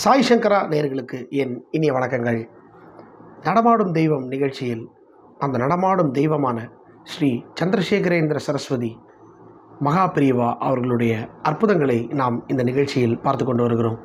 சாய் சங்கரா நேயர்களுக்கு என் இனிய வணக்கங்கள் நடமாடும் தெய்வம் நிகழ்ச்சியில் அந்த நடமாடும் தெய்வமான ஸ்ரீ சந்திரசேகரேந்திர சரஸ்வதி மகா பிரிவா அவர்களுடைய அற்புதங்களை நாம் இந்த நிகழ்ச்சியில் பார்த்து கொண்டு வருகிறோம்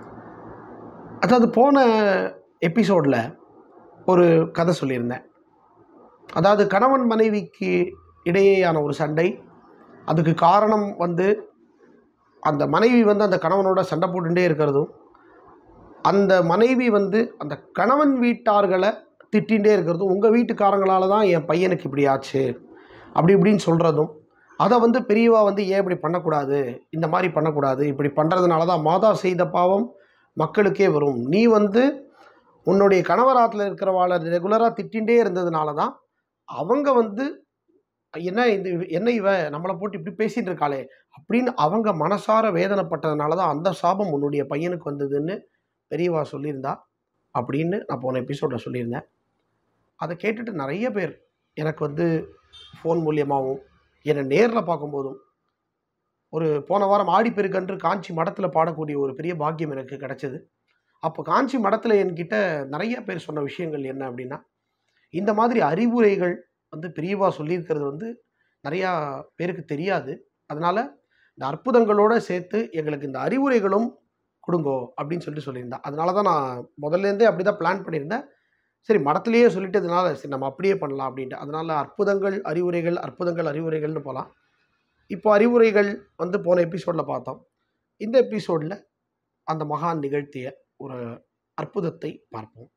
அதாவது போன எபிசோடில் ஒரு கதை சொல்லியிருந்தேன் அதாவது கணவன் மனைவிக்கு இடையேயான ஒரு சண்டை அதுக்கு காரணம் வந்து அந்த மனைவி வந்து அந்த கணவனோட சண்டை போட்டுட்டே இருக்கிறதும் அந்த மனைவி வந்து அந்த கணவன் வீட்டார்களை திட்டிகிட்டே இருக்கிறதும் உங்கள் வீட்டுக்காரங்களால தான் என் பையனுக்கு இப்படி ஆச்சு அப்படி இப்படின்னு சொல்கிறதும் அதை வந்து பெரியவா வந்து ஏன் இப்படி பண்ணக்கூடாது இந்த மாதிரி பண்ணக்கூடாது இப்படி பண்ணுறதுனால தான் மாதா செய்த பாவம் மக்களுக்கே வரும் நீ வந்து உன்னுடைய கணவராத்தில் இருக்கிறவாளை ரெகுலராக திட்டிகிட்டே இருந்ததுனால தான் அவங்க வந்து என்ன இந்த என்ன இவ நம்மளை போட்டு இப்படி பேசிகிட்டு இருக்காளே அப்படின்னு அவங்க மனசார வேதனைப்பட்டதுனால தான் அந்த சாபம் உன்னுடைய பையனுக்கு வந்ததுன்னு பெரியவா சொல்லியிருந்தா அப்படின்னு நான் போன எபிசோடில் சொல்லியிருந்தேன் அதை கேட்டுட்டு நிறைய பேர் எனக்கு வந்து ஃபோன் மூலியமாகவும் என்னை நேரில் பார்க்கும்போதும் ஒரு போன வாரம் ஆடிப்பெருக்கன்று காஞ்சி மடத்தில் பாடக்கூடிய ஒரு பெரிய பாக்கியம் எனக்கு கிடைச்சது அப்போ காஞ்சி மடத்தில் என்கிட்ட நிறைய பேர் சொன்ன விஷயங்கள் என்ன அப்படின்னா இந்த மாதிரி அறிவுரைகள் வந்து பெரியவா சொல்லியிருக்கிறது வந்து நிறையா பேருக்கு தெரியாது அதனால் இந்த அற்புதங்களோடு சேர்த்து எங்களுக்கு இந்த அறிவுரைகளும் கொடுங்கோ அப்படின்னு சொல்லிட்டு சொல்லியிருந்தேன் அதனால தான் நான் முதல்லேருந்தே அப்படி தான் பிளான் பண்ணியிருந்தேன் சரி மடத்துலேயே சொல்லிட்டதுனால சரி நம்ம அப்படியே பண்ணலாம் அப்படின்ட்டு அதனால் அற்புதங்கள் அறிவுரைகள் அற்புதங்கள் அறிவுரைகள்னு போகலாம் இப்போ அறிவுரைகள் வந்து போன எபிசோடில் பார்த்தோம் இந்த எபிசோடில் அந்த மகான் நிகழ்த்திய ஒரு அற்புதத்தை பார்ப்போம்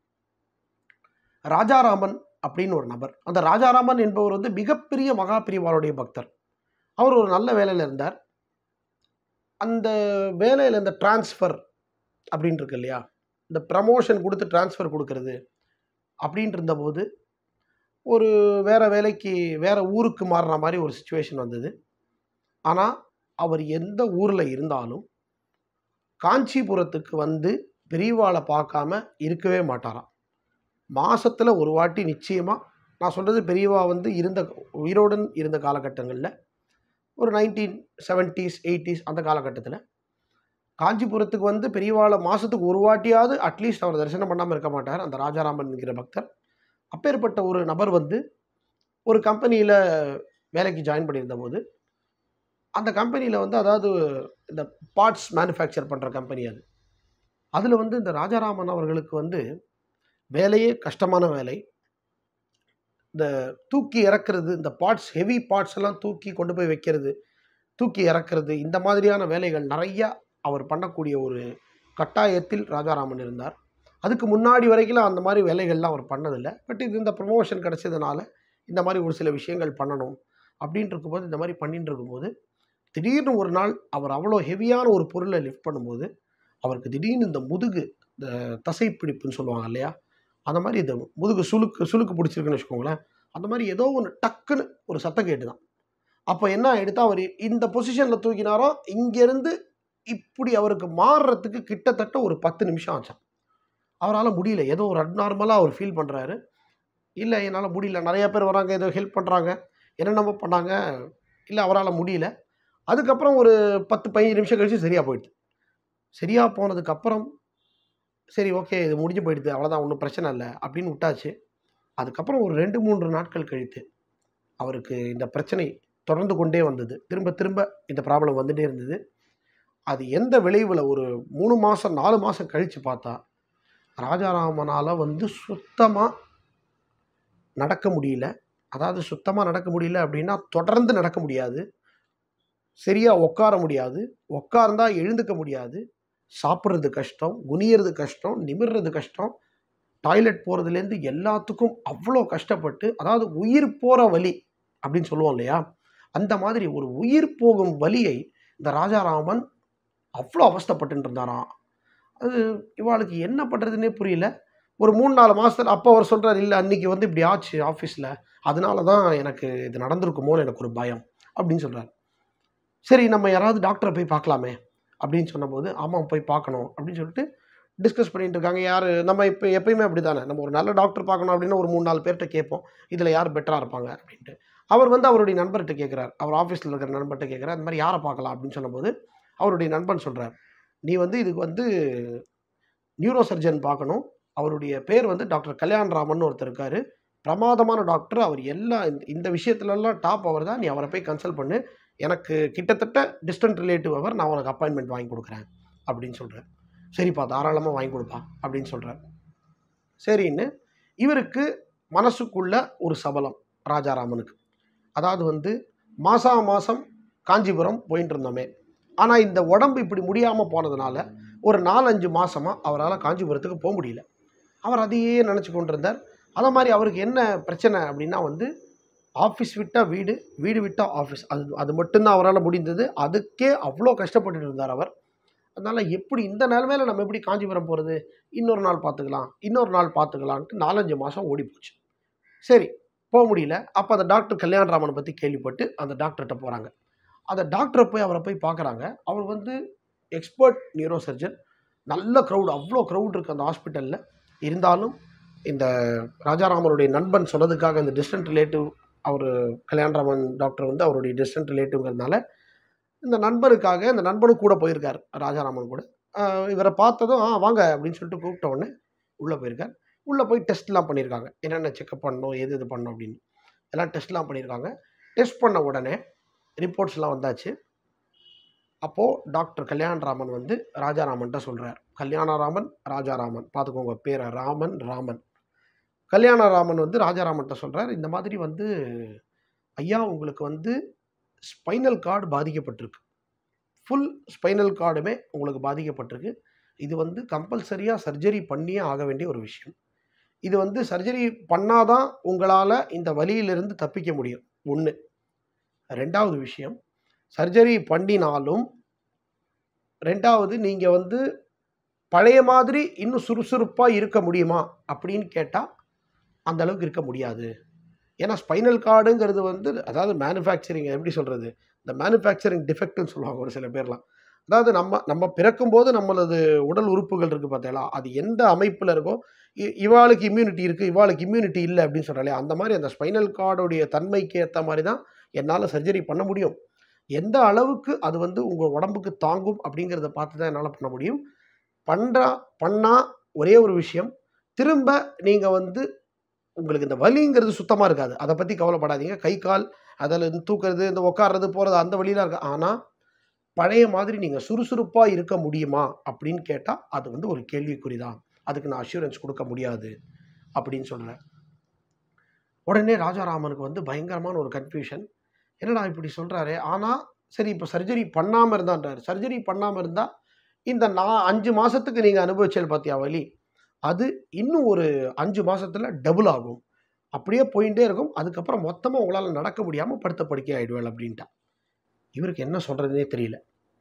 ராஜாராமன் அப்படின்னு ஒரு நபர் அந்த ராஜாராமன் என்பவர் வந்து மிகப்பெரிய மகா பிரிவாளுடைய பக்தர் அவர் ஒரு நல்ல வேலையில் இருந்தார் அந்த வேலையில் இந்த டிரான்ஸ்ஃபர் அப்படின்னு இருக்கு இல்லையா இந்த ப்ரமோஷன் கொடுத்து டிரான்ஸ்ஃபர் கொடுக்கறது அப்படின்ட்டு இருந்தபோது ஒரு வேறு வேலைக்கு வேறு ஊருக்கு மாறுற மாதிரி ஒரு சுச்சுவேஷன் வந்தது ஆனால் அவர் எந்த ஊரில் இருந்தாலும் காஞ்சிபுரத்துக்கு வந்து பெரியவாளை பார்க்காம இருக்கவே மாட்டாராம் மாதத்தில் ஒரு வாட்டி நிச்சயமாக நான் சொல்கிறது பெரியவா வந்து இருந்த உயிரோடன் இருந்த காலகட்டங்களில் ஒரு நைன்டீன் செவன்ட்டீஸ் எயிட்டிஸ் அந்த காலகட்டத்தில் காஞ்சிபுரத்துக்கு வந்து பெரியவாளை மாதத்துக்கு ஒரு வாட்டியாவது அட்லீஸ்ட் அவர் தரிசனம் பண்ணாமல் இருக்க மாட்டார் அந்த ராஜாராமன் என்கிற பக்தர் அப்பேற்பட்ட ஒரு நபர் வந்து ஒரு கம்பெனியில் வேலைக்கு ஜாயின் பண்ணியிருந்த போது அந்த கம்பெனியில் வந்து அதாவது இந்த பார்ட்ஸ் மேனுஃபேக்சர் பண்ணுற கம்பெனி அது அதில் வந்து இந்த ராஜாராமன் அவர்களுக்கு வந்து வேலையே கஷ்டமான வேலை இந்த தூக்கி இறக்குறது இந்த பார்ட்ஸ் ஹெவி பார்ட்ஸ் எல்லாம் தூக்கி கொண்டு போய் வைக்கிறது தூக்கி இறக்குறது இந்த மாதிரியான வேலைகள் நிறையா அவர் பண்ணக்கூடிய ஒரு கட்டாயத்தில் ராஜாராமன் இருந்தார் அதுக்கு முன்னாடி வரைக்கும் அந்த மாதிரி வேலைகள்லாம் அவர் பண்ணதில்லை பட் இது இந்த ப்ரொமோஷன் கிடச்சதுனால இந்த மாதிரி ஒரு சில விஷயங்கள் பண்ணணும் அப்படின்ட்டு இருக்கும்போது இந்த மாதிரி பண்ணிட்டு இருக்கும்போது திடீர்னு ஒரு நாள் அவர் அவ்வளோ ஹெவியான ஒரு பொருளை லிஃப்ட் பண்ணும்போது அவருக்கு திடீர்னு இந்த முதுகு இந்த தசைப்பிடிப்புன்னு சொல்லுவாங்க இல்லையா அந்த மாதிரி இந்த முதுகு சுளுக்கு சுளுக்கு பிடிச்சிருக்குன்னு வச்சுக்கோங்களேன் அந்த மாதிரி ஏதோ ஒன்று டக்குன்னு ஒரு சத்தம் கேட்டு தான் அப்போ என்ன எடுத்தால் அவர் இந்த பொசிஷனில் தூக்கினாரோ இங்கேருந்து இப்படி அவருக்கு மாறுறதுக்கு கிட்டத்தட்ட ஒரு பத்து நிமிஷம் ஆச்சான் அவரால் முடியல ஏதோ ஒரு அப்நார்மலாக அவர் ஃபீல் பண்ணுறாரு இல்லை என்னால் முடியல நிறையா பேர் வராங்க ஏதோ ஹெல்ப் பண்ணுறாங்க என்னென்னமோ பண்ணாங்க இல்லை அவரால் முடியல அதுக்கப்புறம் ஒரு பத்து பதினஞ்சு நிமிஷம் கழிச்சு சரியாக போயிடுது சரியாக போனதுக்கப்புறம் சரி ஓகே இது முடிஞ்சு போயிடுது அவ்வளோதான் ஒன்றும் பிரச்சனை இல்லை அப்படின்னு விட்டாச்சு அதுக்கப்புறம் ஒரு ரெண்டு மூன்று நாட்கள் கழித்து அவருக்கு இந்த பிரச்சனை தொடர்ந்து கொண்டே வந்தது திரும்ப திரும்ப இந்த ப்ராப்ளம் வந்துகிட்டே இருந்தது அது எந்த விளைவில் ஒரு மூணு மாதம் நாலு மாதம் கழித்து பார்த்தா ராஜாராமனால் வந்து சுத்தமாக நடக்க முடியல அதாவது சுத்தமாக நடக்க முடியல அப்படின்னா தொடர்ந்து நடக்க முடியாது சரியாக உட்கார முடியாது உட்கார்ந்தா எழுந்துக்க முடியாது சாப்பிட்றது கஷ்டம் குனியறது கஷ்டம் நிமிர்றது கஷ்டம் டாய்லெட் போகிறதுலேருந்து எல்லாத்துக்கும் அவ்வளோ கஷ்டப்பட்டு அதாவது உயிர் போகிற வலி அப்படின்னு சொல்லுவோம் இல்லையா அந்த மாதிரி ஒரு உயிர் போகும் வலியை இந்த ராஜாராமன் அவ்வளோ அவஸ்தப்பட்டு இருந்தாராம் அது இவாளுக்கு என்ன பண்ணுறதுனே புரியல ஒரு மூணு நாலு மாதத்தில் அப்போ அவர் சொல்கிறார் இல்லை அன்றைக்கி வந்து இப்படி ஆச்சு ஆஃபீஸில் அதனால தான் எனக்கு இது நடந்திருக்குமோன்னு எனக்கு ஒரு பயம் அப்படின்னு சொல்கிறார் சரி நம்ம யாராவது டாக்டரை போய் பார்க்கலாமே அப்படின்னு சொன்னபோது ஆமாம் போய் பார்க்கணும் அப்படின்னு சொல்லிட்டு டிஸ்கஸ் பண்ணிட்டு இருக்காங்க யார் நம்ம இப்போ எப்பயுமே அப்படி தானே நம்ம ஒரு நல்ல டாக்டர் பார்க்கணும் அப்படின்னு ஒரு மூணு நாலு பேர்கிட்ட கேட்போம் இதில் யார் பெட்டராக இருப்பாங்க அப்படின்ட்டு அவர் வந்து அவருடைய நண்பர்கிட்ட கேட்குறார் அவர் ஆஃபீஸில் இருக்கிற நண்பர்கிட்ட கேட்குறார் அந்த மாதிரி யாரை பார்க்கலாம் அப்படின்னு சொன்னபோது அவருடைய நண்பன் சொல்கிறார் நீ வந்து இதுக்கு வந்து நியூரோ சர்ஜன் பார்க்கணும் அவருடைய பேர் வந்து டாக்டர் கல்யாண் ராமன் ஒருத்தர் இருக்கார் பிரமாதமான டாக்டர் அவர் எல்லா இந்த- இந்த விஷயத்துலலாம் டாப் அவர் தான் நீ அவரை போய் கன்சல்ட் பண்ணு எனக்கு கிட்டத்தட்ட டிஸ்டன்ட் ரிலேட்டிவ் அவர் நான் உனக்கு அப்பாயின்மெண்ட் வாங்கி கொடுக்குறேன் அப்படின்னு சொல்கிறார் சரிப்பா தாராளமாக வாங்கி கொடுப்பா அப்படின்னு சொல்கிறார் சரின்னு இவருக்கு மனசுக்குள்ள ஒரு சபலம் ராஜாராமனுக்கு அதாவது வந்து மாசா மாதம் காஞ்சிபுரம் போயிட்டு இருந்தோமே ஆனால் இந்த உடம்பு இப்படி முடியாமல் போனதுனால ஒரு நாலஞ்சு மாசமாக அவரால் காஞ்சிபுரத்துக்கு போக முடியல அவர் அதையே நினச்சி கொண்டிருந்தார் அதே மாதிரி அவருக்கு என்ன பிரச்சனை அப்படின்னா வந்து ஆஃபீஸ் விட்டால் வீடு வீடு விட்டால் ஆஃபீஸ் அது அது மட்டும்தான் அவரால் முடிந்தது அதுக்கே அவ்வளோ கஷ்டப்பட்டுட்டு இருந்தார் அவர் அதனால் எப்படி இந்த நிலமையில நம்ம எப்படி காஞ்சிபுரம் போகிறது இன்னொரு நாள் பார்த்துக்கலாம் இன்னொரு நாள் பார்த்துக்கலான்ட்டு நாலஞ்சு மாதம் ஓடி போச்சு சரி போக முடியல அப்போ அந்த டாக்டர் கல்யாணராமனை பற்றி கேள்விப்பட்டு அந்த டாக்டர்கிட்ட போகிறாங்க அந்த டாக்டரை போய் அவரை போய் பார்க்குறாங்க அவர் வந்து எக்ஸ்பர்ட் நியூரோ சர்ஜன் நல்ல க்ரௌட் அவ்வளோ க்ரௌட் இருக்குது அந்த ஹாஸ்பிட்டலில் இருந்தாலும் இந்த ராஜாராமனுடைய நண்பன் சொன்னதுக்காக இந்த டிஸ்டன்ட் ரிலேட்டிவ் அவர் கல்யாணராமன் டாக்டர் வந்து அவருடைய டிஸ்டன்ட் ரிலேட்டிவ்ங்கிறதுனால இந்த நண்பருக்காக இந்த நண்பனும் கூட போயிருக்கார் ராஜாராமன் கூட ஆஹ் இவரை பார்த்ததும் ஆ வாங்க அப்படின்னு சொல்லிட்டு கூப்பிட்ட உடனே உள்ளே போயிருக்கார் உள்ளே போய் டெஸ்ட்லாம் பண்ணியிருக்காங்க என்னென்ன செக்அப் பண்ணணும் எது இது பண்ணணும் அப்படின்னு எல்லாம் டெஸ்ட்லாம் பண்ணியிருக்காங்க டெஸ்ட் பண்ண உடனே ரிப்போர்ட்ஸ்லாம் வந்தாச்சு அப்போது டாக்டர் கல்யாணராமன் வந்து ராஜாராமன்ட்ட சொல்கிறார் கல்யாணராமன் ராஜாராமன் பார்த்துக்கோங்க பேரை ராமன் ராமன் கல்யாணராமன் வந்து ராஜாராமன்ட்ட சொல்கிறார் இந்த மாதிரி வந்து ஐயா உங்களுக்கு வந்து ஸ்பைனல் கார்டு பாதிக்கப்பட்டிருக்கு ஃபுல் ஸ்பைனல் கார்டுமே உங்களுக்கு பாதிக்கப்பட்டிருக்கு இது வந்து கம்பல்சரியாக சர்ஜரி பண்ணியே ஆக வேண்டிய ஒரு விஷயம் இது வந்து சர்ஜரி பண்ணாதான் உங்களால் இந்த வலியிலிருந்து தப்பிக்க முடியும் ஒன்று ரெண்டாவது விஷயம் சர்ஜரி பண்ணினாலும் ரெண்டாவது நீங்கள் வந்து பழைய மாதிரி இன்னும் சுறுசுறுப்பாக இருக்க முடியுமா அப்படின்னு கேட்டால் அந்த அளவுக்கு இருக்க முடியாது ஏன்னா ஸ்பைனல் கார்டுங்கிறது வந்து அதாவது மேனுஃபேக்சரிங் எப்படி சொல்கிறது இந்த மேனுஃபேக்சரிங் டிஃபெக்ட்னு சொல்லுவாங்க ஒரு சில பேர்லாம் அதாவது நம்ம நம்ம பிறக்கும்போது நம்மளது உடல் உறுப்புகள் இருக்குது பார்த்தீங்களா அது எந்த அமைப்பில் இருக்கோ இ- இவாளுக்கு இம்யூனிட்டி இருக்குது இவாளுக்கு இம்யூனிட்டி இல்லை அப்படின்னு சொல்கிறாலே அந்த மாதிரி அந்த ஸ்பைனல் கார்டுடைய தன்மைக்கு ஏற்ற மாதிரி தான் என்னால் சர்ஜரி பண்ண முடியும் எந்த அளவுக்கு அது வந்து உங்கள் உடம்புக்கு தாங்கும் அப்படிங்கிறத பார்த்து தான் என்னால் பண்ண முடியும் பண்ணுறா பண்ணால் ஒரே ஒரு விஷயம் திரும்ப நீங்கள் வந்து உங்களுக்கு இந்த வலிங்கிறது சுத்தமாக இருக்காது அதை பற்றி கவலைப்படாதீங்க கை கால் அதில் இருந்து தூக்குறது இந்த உட்கார்றது போகிறது அந்த வழியெலாம் இருக்கு ஆனால் பழைய மாதிரி நீங்கள் சுறுசுறுப்பாக இருக்க முடியுமா அப்படின்னு கேட்டால் அது வந்து ஒரு கேள்விக்குறி தான் அதுக்கு நான் அஷூரன்ஸ் கொடுக்க முடியாது அப்படின்னு சொல்கிறேன் உடனே ராஜாராமனுக்கு வந்து பயங்கரமான ஒரு கன்ஃபியூஷன் என்னடா இப்படி சொல்கிறாரு ஆனால் சரி இப்போ சர்ஜரி பண்ணாமல் இருந்தான்றார் சர்ஜரி பண்ணாமல் இருந்தால் இந்த நான் அஞ்சு மாதத்துக்கு நீங்கள் அனுபவிச்சல் பார்த்தியா வலி அது இன்னும் ஒரு அஞ்சு மாசத்துல டபுள் ஆகும் அப்படியே போயிட்டே இருக்கும் அதுக்கப்புறம் மொத்தமாக உங்களால் நடக்க முடியாமல் படுத்த படுக்கை ஆயிடுவேன் அப்படின்ட்டா இவருக்கு என்ன சொல்கிறதுனே தெரியல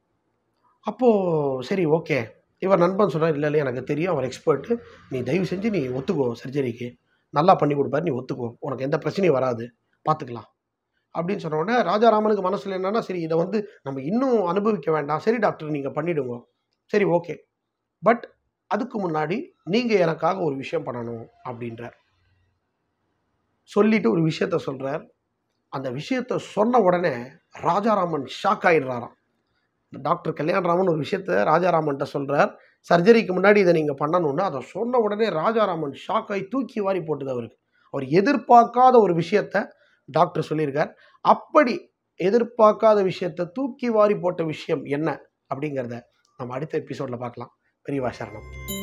அப்போது சரி ஓகே இவர் நண்பன் சொல்கிறார் இல்லை இல்லை எனக்கு தெரியும் அவர் எக்ஸ்பர்ட்டு நீ தயவு செஞ்சு நீ ஒத்துக்கோ சர்ஜரிக்கு நல்லா பண்ணி கொடுப்பாரு நீ ஒத்துக்கோ உனக்கு எந்த பிரச்சனையும் வராது பார்த்துக்கலாம் அப்படின்னு சொன்ன உடனே ராஜாராமனுக்கு மனசில் என்னன்னா சரி இதை வந்து நம்ம இன்னும் அனுபவிக்க வேண்டாம் சரி டாக்டர் நீங்கள் பண்ணிவிடுங்க சரி ஓகே பட் அதுக்கு முன்னாடி நீங்கள் எனக்காக ஒரு விஷயம் பண்ணணும் அப்படின்றார் சொல்லிட்டு ஒரு விஷயத்த சொல்கிறார் அந்த விஷயத்த சொன்ன உடனே ராஜாராமன் ஷாக் ஆயிடுறாராம் டாக்டர் கல்யாணராமன் ஒரு விஷயத்த ராஜாராமன்ட்ட சொல்கிறார் சர்ஜரிக்கு முன்னாடி இதை நீங்கள் பண்ணணும்னு அதை சொன்ன உடனே ராஜாராமன் ஷாக் ஆகி தூக்கி வாரி போட்டுது அவருக்கு அவர் எதிர்பார்க்காத ஒரு விஷயத்த டாக்டர் சொல்லியிருக்கார் அப்படி எதிர்பார்க்காத விஷயத்த தூக்கி வாரி போட்ட விஷயம் என்ன அப்படிங்கிறத நம்ம அடுத்த எபிசோடில் பார்க்கலாம் பெரியவா சரணம்